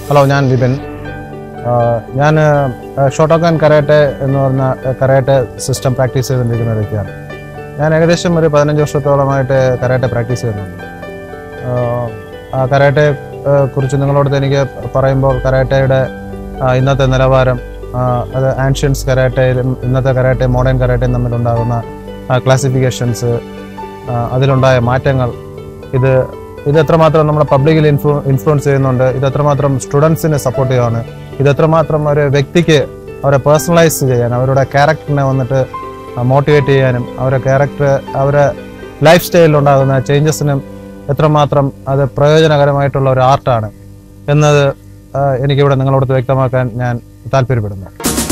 hello ഞാൻ വിപിൻ ആഹ് ഞാൻ Shotokan karate എന്ന് പറഞ്ഞ കരാട്ടെ സിസ്റ്റം പ്രാക്ടീസ് ചെയ്തുകൊണ്ടിരിക്കുന്ന ഒരു വ്യക്തിയാണ് ഞാൻ ഏകദേശം ഒരു പതിനഞ്ച് വർഷത്തോളമായിട്ട് കരാട്ടെ പ്രാക്ടീസ് ചെയ്യുന്നുണ്ട് ആഹ് ആ കരാട്ടെ ആഹ് കുറിച്ച് നിങ്ങളോട് എനിക്ക് പറയുമ്പോൾ കരാട്ടയുടെ ആഹ് ഇന്നത്തെ നിലവാരം ആഹ് അത് ആൻഷ്യൻസ് കരാട്ടയിലും ഇന്നത്തെ കരാട്ടെ മോഡേൺ കരാട്ടയും തമ്മിലുണ്ടാകുന്ന ക്ലാസിഫിക്കേഷൻസ് അതിലുണ്ടായ മാറ്റങ്ങൾ ഇത് ഇത് എത്രമാത്രം നമ്മുടെ പബ്ലിക്കിൽ ഇൻഫ്ലു ഇൻഫ്ലുവൻസ് ചെയ്യുന്നുണ്ട് ഇത് എത്രമാത്രം സ്റ്റുഡൻസിനെ സപ്പോർട്ട് ചെയ്യുകയാണ് ഇത് എത്രമാത്രം ഒരു വ്യക്തിക്ക് അവരെ പേഴ്സണലൈസ് ചെയ്യാൻ അവരുടെ ക്യാരക്ടറിനെ വന്നിട്ട് മോട്ടിവേറ്റ് ചെയ്യാനും അവരുടെ ക്യാരക്ടർ അവരെ ലൈഫ് സ്റ്റൈലിൽ ഉണ്ടാകുന്ന ചേഞ്ചസിനും എത്രമാത്രം അത് പ്രയോജനകരമായിട്ടുള്ള ഒരു ആർട്ടാണ് എന്നത് ആ, എനിക്കിവിടെ നിങ്ങളോട് വ്യക്തമാക്കാൻ ഞാൻ താല്പര്യപ്പെടുന്നു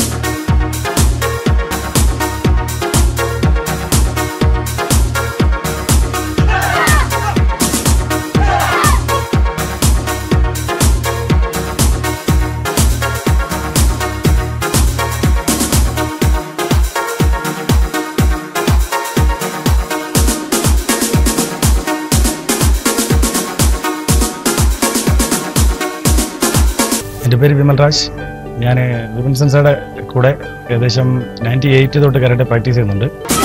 എൻ്റെ പേര് വിമൽ രാജ് ഞാൻ വിമൻ സെൻസയുടെ കൂടെ ഏകദേശം നയൻറ്റി എയ്റ്റ് തൊട്ട് കരാട്ടെ പ്രാക്ടീസ് ചെയ്യുന്നുണ്ട്